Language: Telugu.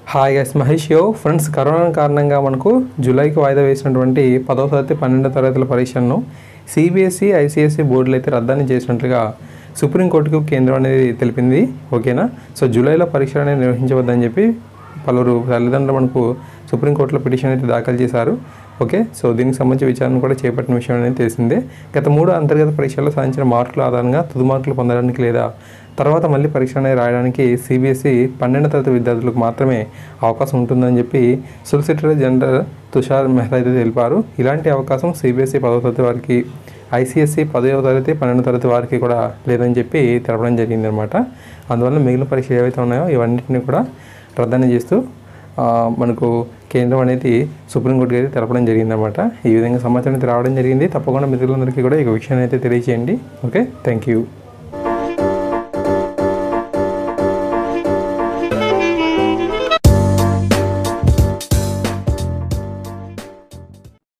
హాయ్ గైస్ మహేష్ యో ఫ్రెండ్స్ కరోనా కారణంగా మనకు జూలైకి వాయిదా వేసినటువంటి పదవ తరగతి పన్నెండవ తరగతుల పరీక్షలను సిబిఎస్ఈ ఐసిఎస్ఈ బోర్డులు అయితే రద్దని చేసినట్లుగా సుప్రీంకోర్టుకు కేంద్రం అనేది తెలిపింది ఓకేనా సో జూలైలో పరీక్షలు అనేది నిర్వహించవద్దని చెప్పి పలువురు తల్లిదండ్రులు మనకు సుప్రీంకోర్టులో పిటిషన్ అయితే దాఖలు చేశారు ఓకే సో దీనికి సంబంధించి విచారణ కూడా చేపట్టిన విషయం అనేది తెలిసిందే గత మూడు అంతర్గత పరీక్షల్లో సాధించిన మార్కుల ఆధారంగా తుది మార్కులు పొందడానికి లేదా తర్వాత మళ్ళీ పరీక్ష అనేది రాయడానికి సిబిఎస్ఈ పన్నెండు తరగతి విద్యార్థులకు మాత్రమే అవకాశం ఉంటుందని చెప్పి సొలిసిటర్ జనరల్ తుషార్ మెహ్తా అయితే తెలిపారు ఇలాంటి అవకాశం సిబిఎస్ఈ పదవ తరగతి వారికి ఐసిఎస్సి పదవ తరగతి పన్నెండు తరగతి వారికి కూడా లేదని చెప్పి తెలపడం జరిగిందనమాట అందువల్ల మిగిలిన పరీక్షలు ఏవైతే ఉన్నాయో ఇవన్నింటినీ కూడా రద్దని చేస్తూ ఆ, మనకు కేంద్రం అనేది సుప్రీంకోర్టుకి అయితే తెలపడం జరిగిందనమాట ఈ విధంగా సమాచారం అయితే రావడం జరిగింది తప్పకుండా మిత్రులందరికీ కూడా ఈ విషయాన్ని అయితే తెలియజేయండి ఓకే థ్యాంక్ యూ